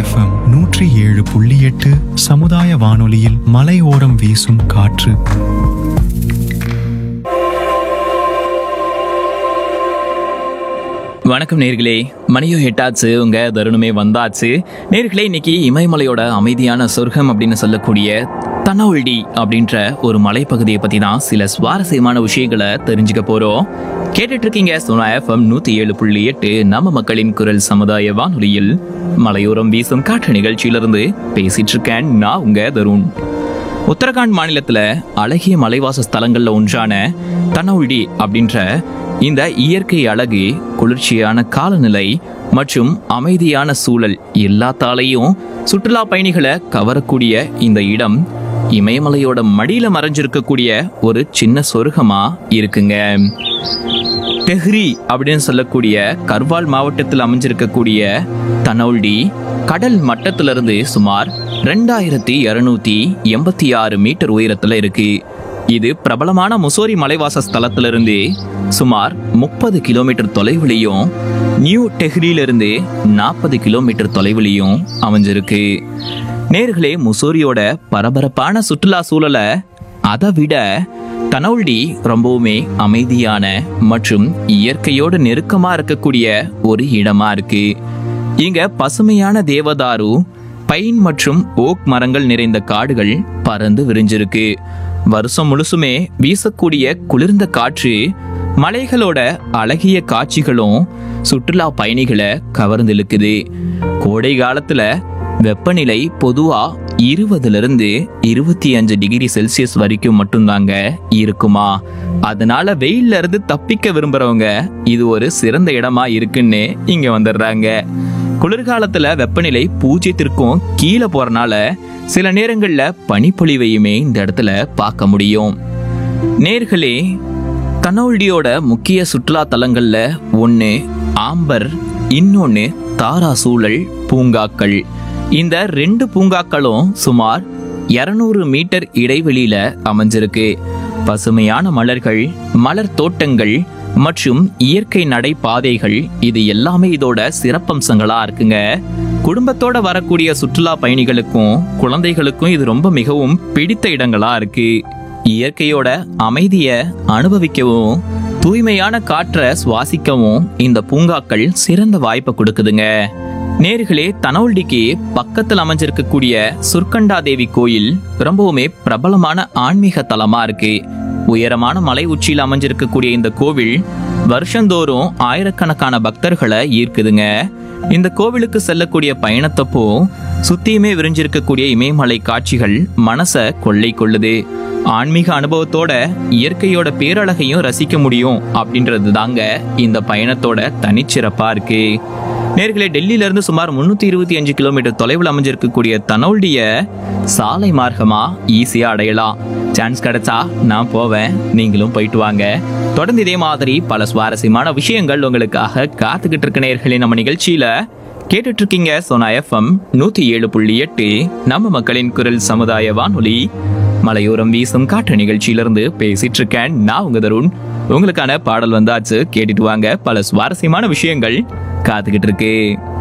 FM நூற்றி ஏழு புள்ளி எட்டு சமுதாய வானொலியில் மலையோரம் வீசும் காற்று வணக்கம் நேர்களே மணியோ எட்டாச்சு உங்க தருணமே வந்தாச்சு நேர்களே இன்னைக்கு இமயமலையோட அமைதியான சொர்க்கம் அப்படின்னு சொல்லக்கூடிய தனவல்டி அப்படின்ற ஒரு மலைப்பகுதியை பத்தி தான் சில சுவாரஸ்யமான விஷயங்களை தெரிஞ்சுக்க போறோம் கேட்டுட்டு இருக்கீங்க சோனா எஃப்எம் நூத்தி ஏழு புள்ளி எட்டு நம்ம மக்களின் குரல் சமுதாய வானொலியில் மலையோரம் வீசும் காற்று நிகழ்ச்சியிலிருந்து பேசிட்டு இருக்கேன் நான் உங்க தருண் உத்தரகாண்ட் மாநிலத்துல அழகிய மலைவாச ஸ்தலங்கள்ல ஒன்றான தனவுடி அப்படின்ற இந்த இயற்கை அழகு குளிர்ச்சியான காலநிலை மற்றும் அமைதியான சூழல் எல்லாத்தாலையும் சுற்றுலா பயணிகளை கவரக்கூடிய இந்த இடம் இமயமலையோட மடியில மறைஞ்சிருக்கக்கூடிய ஒரு சின்ன சொர்க்கமா இருக்குங்க டெஹ்ரி அப்படின்னு சொல்லக்கூடிய கர்வால் மாவட்டத்தில் அமைஞ்சிருக்கக்கூடிய தனௌல்டி கடல் மட்டத்திலிருந்து சுமார் ரெண்டாயிரத்தி இருநூத்தி எண்பத்தி ஆறு மீட்டர் உயரத்துல இருக்கு இது பிரபலமான முசோரி மலைவாச ஸ்தலத்திலிருந்து சுமார் முப்பது கிலோமீட்டர் தொலைவிலையும் நியூ டெஹ்ரியிலிருந்து நாற்பது கிலோமீட்டர் தொலைவிலையும் அமைஞ்சிருக்கு நேர்களே முசோரியோட பரபரப்பான சுற்றுலா சூழலை அதை விட தனவுல்டி ரொம்பவுமே அமைதியான மற்றும் இயற்கையோடு நெருக்கமா இருக்கக்கூடிய ஒரு இடமா இருக்கு இங்க பசுமையான தேவதாரு பைன் மற்றும் ஓக் மரங்கள் நிறைந்த காடுகள் பறந்து விரிஞ்சிருக்கு வருஷம் முழுசுமே வீசக்கூடிய குளிர்ந்த காற்று மலைகளோட அழகிய காட்சிகளும் சுற்றுலா பயணிகளை கவர்ந்து இழுக்குது கோடை காலத்துல வெப்பநிலை பொதுவா இருபதுல இருந்து இருபத்தி அஞ்சு டிகிரி செல்சியஸ் வரைக்கும் மட்டும்தாங்க இருக்குமா அதனால வெயில்ல இருந்து தப்பிக்க விரும்புறவங்க இது ஒரு சிறந்த இடமா இருக்குன்னு இங்க வந்துடுறாங்க குளிர்காலத்துல வெப்பநிலை பூஜ்ஜியத்திற்கும் கீழே போறனால சில நேரங்கள்ல பனிப்பொழிவையுமே இந்த இடத்துல பார்க்க முடியும் நேர்களே தனோல்டியோட முக்கிய சுற்றுலா தலங்கள்ல ஒன்று ஆம்பர் இன்னொன்று தாரா சூழல் பூங்காக்கள் இந்த ரெண்டு பூங்காக்களும் சுமார் 200 மீட்டர் இடைவெளியில அமைஞ்சிருக்கு பசுமையான மலர்கள் மலர் தோட்டங்கள் மற்றும் இயற்கை நடைபாதைகள் இது எல்லாமே இதோட சிறப்பம்சங்களா இருக்குங்க குடும்பத்தோட வரக்கூடிய சுற்றுலா பயணிகளுக்கும் குழந்தைகளுக்கும் இது ரொம்ப மிகவும் பிடித்த இடங்களா இருக்கு இயற்கையோட அமைதியை அனுபவிக்கவும் தூய்மையான காற்றை சுவாசிக்கவும் இந்த பூங்காக்கள் சிறந்த வாய்ப்பை கொடுக்குதுங்க நேர்களே தனவுல்டிக்கு பக்கத்தில் அமைஞ்சிருக்கக்கூடிய சுர்கண்டா தேவி கோயில் ரொம்பவுமே பிரபலமான ஆன்மீக தலமா இருக்கு உயரமான மலை உச்சியில் அமைஞ்சிருக்கக்கூடிய இந்த கோவில் வருஷந்தோறும் ஆயிரக்கணக்கான பக்தர்களை ஈர்க்குதுங்க இந்த கோவிலுக்கு செல்லக்கூடிய பயணத்தப்போ சுத்தியுமே விரிஞ்சிருக்கக்கூடிய இமயமலை காட்சிகள் மனசை கொள்ளை கொள்ளுது ஆன்மீக அனுபவத்தோட இயற்கையோட பேரழகையும் ரசிக்க முடியும் அப்படின்றது தாங்க இந்த பயணத்தோட தனிச்சிறப்பா இருக்கு நேர்களே டெல்லியில இருந்து சுமார் முன்னூத்தி இருபத்தி அஞ்சு கிலோமீட்டர் தொலைவில் அமைஞ்சிருக்கக்கூடிய தனோல்டிய சாலை மார்க்கமா ஈஸியா அடையலாம் சான்ஸ் கிடைச்சா நான் போவேன் நீங்களும் போயிட்டு வாங்க தொடர்ந்து இதே மாதிரி பல சுவாரஸ்யமான விஷயங்கள் உங்களுக்காக காத்துக்கிட்டு இருக்க நேர்களே நம்ம நிகழ்ச்சியில கேட்டுட்டு இருக்கீங்க சோனா எஃப்எம் நூத்தி ஏழு புள்ளி எட்டு நம்ம மக்களின் குரல் சமுதாய வானொலி மலையோரம் வீசும் காற்று நிகழ்ச்சியிலிருந்து பேசிட்டு இருக்கேன் நான் உங்க தருண் உங்களுக்கான பாடல் வந்தாச்சு கேட்டுட்டு வாங்க பல சுவாரஸ்யமான விஷயங்கள் காத்துக்கிட்டு இருக்கு